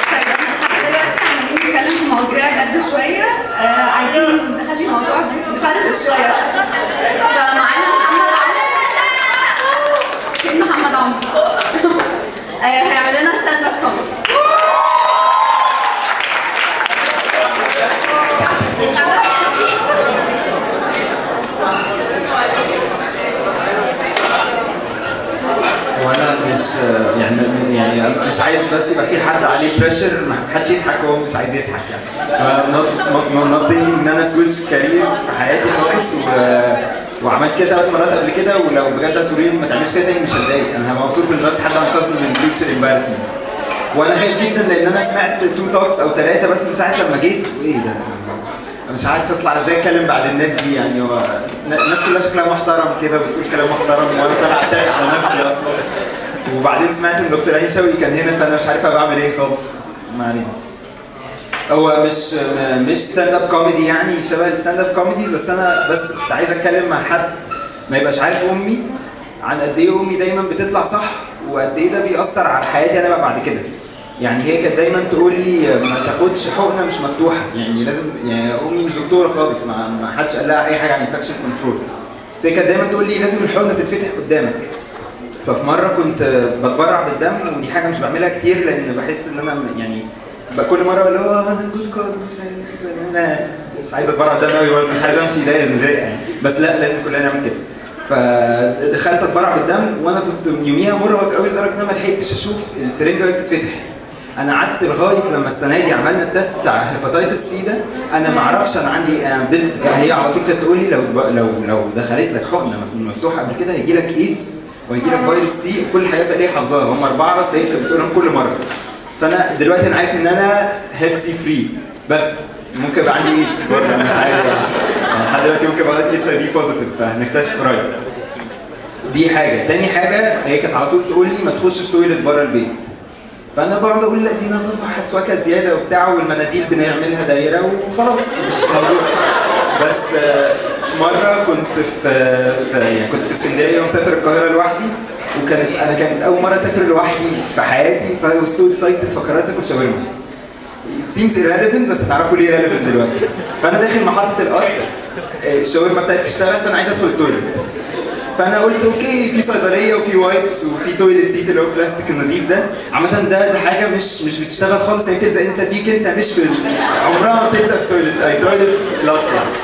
طيب احنا لحد دلوقتي عمالين نتكلم في مواضيع جد شويه آه عايزين نخلي الموضوع نفرفش شويه فمعانا محمد عمرو فين محمد عمرو؟ آه هيعمل لنا ستاند اب كوميدي وانا مش يعني يعني أنا مش عايز بس يبقى في حد عليه بريشر ما حدش يضحك وهو مش عايز يضحك يعني نوت ثينكينج ان انا سويتش كاريرز في حياتي خالص و وعملت كده ثلاث مرات قبل كده ولو بجد هتقولي لي ما تعملش كده تاني مش هتضايق انا هبقى مبسوط ان بس حد انقذني من فيوتشر امبارسمنت وانا خايف جدا لان انا سمعت تو توكس او ثلاثه بس من ساعه لما جيت ايه ده أنا مش عارف اطلع ازاي اتكلم بعد الناس دي يعني هو الناس كلها شكلها محترم كده بتقول كلام محترم وانا طالع اتضايق على نفسي اصلا وبعدين سمعت ان دكتور عين شوقي كان هنا فانا مش عارف بعمل ايه خالص ما علينا هو مش مش ستاند اب كوميدي يعني شبه الستاند اب كوميديز بس انا بس كنت عايز اتكلم مع حد ما يبقاش عارف امي عن قد ايه امي دايما بتطلع صح وقد ايه ده بيأثر على حياتي انا بقى بعد كده يعني هي كانت دايما تقول لي ما تاخدش حقنه مش مفتوحه يعني لازم يعني امي مش دكتوره خالص ما, ما حدش قال لها اي حاجه عن انفكشن كنترول بس هي كانت دايما تقول لي لازم الحقنه تتفتح قدامك ففي مره كنت بتبرع بالدم ودي حاجه مش بعملها كتير لان بحس ان انا يعني بقى كل مره بقول له انا جود كوز مش عايز انا مش عايز اتبرع بالدم قوي برضه مش عايز امشي ده زي يعني بس لا لازم كلنا نعمل كده فدخلت اتبرع بالدم وانا كنت يوميها مرهق قوي لدرجه ان انا ما لحقتش اشوف السرنجه وهي بتتفتح انا قعدت لغايه لما السنه دي عملنا التست بتاع هيباتيتس سي ده انا ما اعرفش انا عندي انا فضلت هي على طول كانت تقول لي لو لو لو دخلت لك حقنه مفتوحه قبل كده هيجي لك ايدز وهيجي لك فيروس سي كل الحاجات بقى ليه حافظاها هم اربعه بس هي كانت بتقولهم كل مره فانا دلوقتي انا عارف ان انا هيبسي فري بس ممكن يبقى عندي ايدز برضه انا مش عارف يعني لحد دلوقتي ممكن ابقى اتش اي في بوزيتيف فهنكتشف قريب دي حاجه تاني حاجه هي كانت على طول تقول لي ما تخشش تويلت بره البيت فانا بقعد اقول لا دي نظافه حسواكه زياده وبتاع والمناديل بنعملها دايره وخلاص مش موضوع بس مره كنت في, في يعني كنت في اسكندريه ومسافر القاهره لوحدي وكانت انا كانت اول مره اسافر لوحدي في حياتي فاي سو اكسايتد فقررت اكل شاورما It seems irrelevant بس هتعرفوا ليه irrelevant دلوقتي فانا داخل محطه القطر الشاورما بتاعتي تشتغل فانا عايز ادخل التويليت فانا قلت اوكي في صيدليه وفي وايبس وفي تويلت سيت اللي هو البلاستيك النظيف ده عامه ده ده حاجه مش مش بتشتغل خالص هي بتلزق انت فيك انت مش في عمرها ما بتلزق في تويلت اي تويلت لا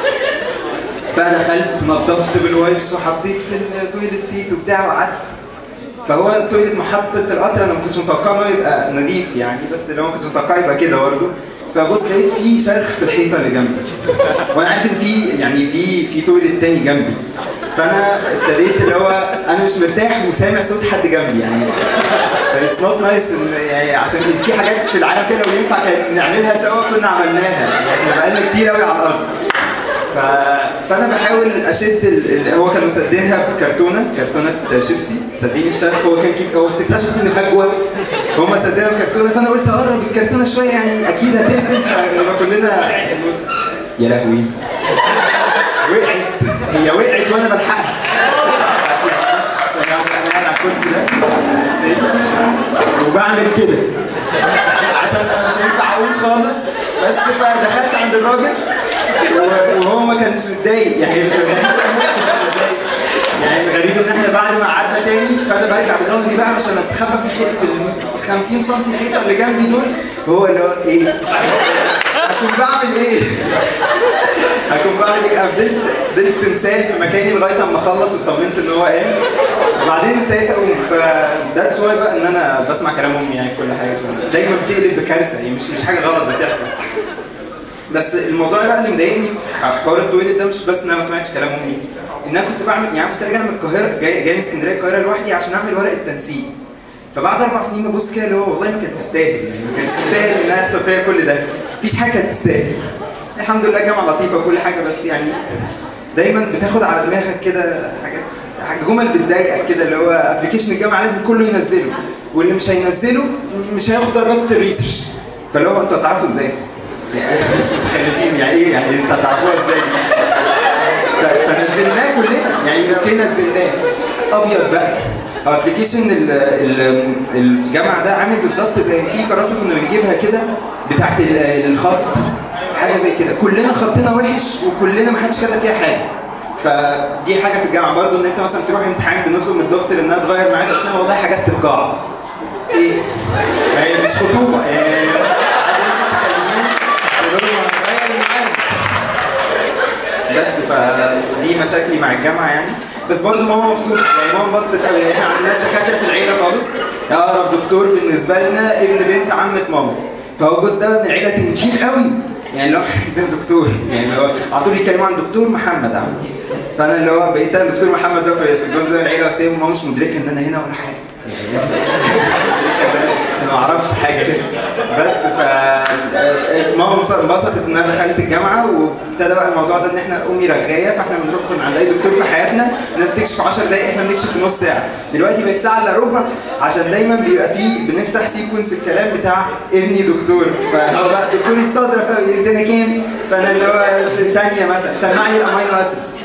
فدخلت نظفت بالوايبس وحطيت التويلت سيت وبتاع وقعدت فهو التويلت محطه القطر انا ما كنتش متوقع انه يبقى نظيف يعني بس لو ما كنتش متوقع يبقى كده برضه فبص لقيت في شرخ في الحيطه اللي جنبي وانا عارف ان في يعني في في تويلت تاني جنبي فانا ابتديت اللي هو انا مش مرتاح وسامع صوت حد جنبي يعني فاتس نوت نايس يعني عشان في حاجات في العالم كده لو ينفع كان نعملها سوا كنا عملناها احنا بقالنا كتير قوي على الارض ف... فانا بحاول اشد ال... هو كانوا سدينها بكرتونه كرتونه شيبسي سدين الشرخ هو كان كيك هو اكتشفت ان فجوه هم سدينها بكرتونه فانا قلت اقرب الكرتونه شويه يعني اكيد هتقفل فنبقى كلنا يا لهوي وقعت هي وقعت وانا بلحقها انا قاعد على الكرسي ده وبعمل كده عشان انا مش هينفع اقول خالص بس فدخلت عند الراجل وهو ما كانش متضايق يعني يعني الغريب ان احنا بعد ما قعدنا تاني فانا برجع بظهري بقى عشان استخبى في الحيط في ال 50 سم حيطه اللي جنبي دول وهو اللي هو ايه هكون بعمل ايه؟ هكون بعمل ايه؟ فضلت فضلت تمثال في مكاني لغايه اما اخلص واطمنت ان هو قام وبعدين ابتديت اقوم فذاتس واي بقى ان انا بسمع كلام امي يعني في كل حاجه عشان دايما بتقلب بكارثه يعني مش مش حاجه غلط بتحصل بس الموضوع بقى اللي مضايقني في حوار التويلت ده مش بس ان انا ما سمعتش كلام امي ان انا كنت بعمل يعني كنت راجع من القاهره جاي جاي من اسكندريه القاهره لوحدي عشان اعمل ورق التنسيق فبعد اربع سنين ببص كده اللي هو والله ما كانت تستاهل يعني ما كانتش تستاهل انها يحصل فيها كل ده مفيش حاجه كانت تستاهل الحمد لله جامعه لطيفه وكل حاجه بس يعني دايما بتاخد على دماغك كده حاجات جمل بتضايقك كده اللي هو ابلكيشن الجامعه لازم كله ينزله واللي مش هينزله مش هياخد درجات الريسيرش فاللي هو انتوا هتعرفوا ازاي؟ يعني مش متخلفين يعني ايه يعني انت هتعرفوها ازاي؟ فنزلناه كلنا يعني اوكي نزلناه ابيض بقى ابلكيشن الجامعه ده عامل بالظبط زي في كراسه كنا بنجيبها كده بتاعت ال- الخط حاجه زي كده كلنا خطنا وحش وكلنا ما حدش كتب فيها حاجه فدي حاجه في الجامعه برضو ان انت مثلا تروح امتحان بنطلب من الدكتور انها تغير ميعاد قلت لها والله حجزت القاعه ايه؟ هي مش خطوبه يعني بس فدي مشاكلي مع الجامعه يعني بس برضه ماما مبسوطه يعني ماما انبسطت قوي لان احنا ما عندناش دكاتره في العيله خالص اقرب دكتور بالنسبه لنا ابن بنت عمه ماما فهو الجزء ده من العيله تنكيل قوي يعني لو ده دكتور يعني لو على طول يتكلموا عن دكتور محمد عم فانا اللي هو بقيت انا دكتور محمد ده في في الجزء ده من العيله بس هي ماما مش مدركه ان انا هنا ولا حاجه انا ما اعرفش حاجه بس ف ماما انبسطت ان انا دخلت الجامعه وابتدى بقى الموضوع ده ان احنا امي رغايه فاحنا بنروح كنا عند اي دكتور في حياتنا الناس تكشف 10 دقائق احنا بنكشف في نص ساعه دلوقتي بقت ساعه الا ربع عشان دايما بيبقى فيه بنفتح سيكونس الكلام بتاع ابني دكتور فهو بقى الدكتور يستظرف قوي سنه كام فانا اللي هو في ثانيه مثلا سمعني الامينو اسيدز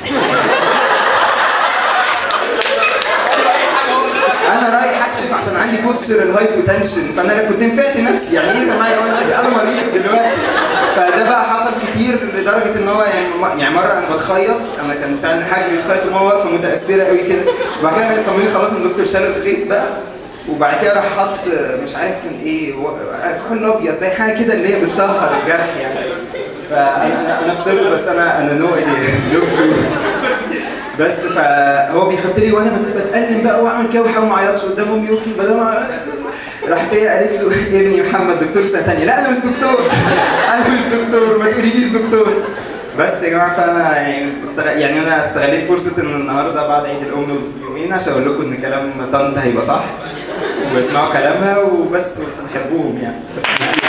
انا رايح اكشف عشان عندي بوستر الهايبوتنشن فانا لو كنت نفعت نفسي يعني ايه ده معايا وانا بس انا مريض دلوقتي فده بقى حصل كتير لدرجه ان هو يعني يعني مره انا بتخيط انا كان فعلا حاجه بيتخيط وماما واقفه متاثره قوي كده وبعد كده طمني خلاص الدكتور شال الخيط بقى وبعد كده راح حط مش عارف كان ايه و- كحول ابيض باين حاجه كده اللي هي بتطهر الجرح يعني فانا انا في طب بس انا انا نو دكتور بس فهو بيحط لي وانا بت- بتألم بقى واعمل كده واحاول ما اعيطش قدام امي واختي بدل ما راحت هي قالت له ابني محمد دكتور سنه ثانيه لا انا مش دكتور انا مش دكتور ما تقوليليش دكتور بس يا جماعه فانا يعني استغ... يعني انا استغليت فرصه ان النهارده بعد عيد الام بيومين عشان اقول لكم ان كلام طنط هيبقى صح واسمعوا كلامها وبس بحبوهم يعني بس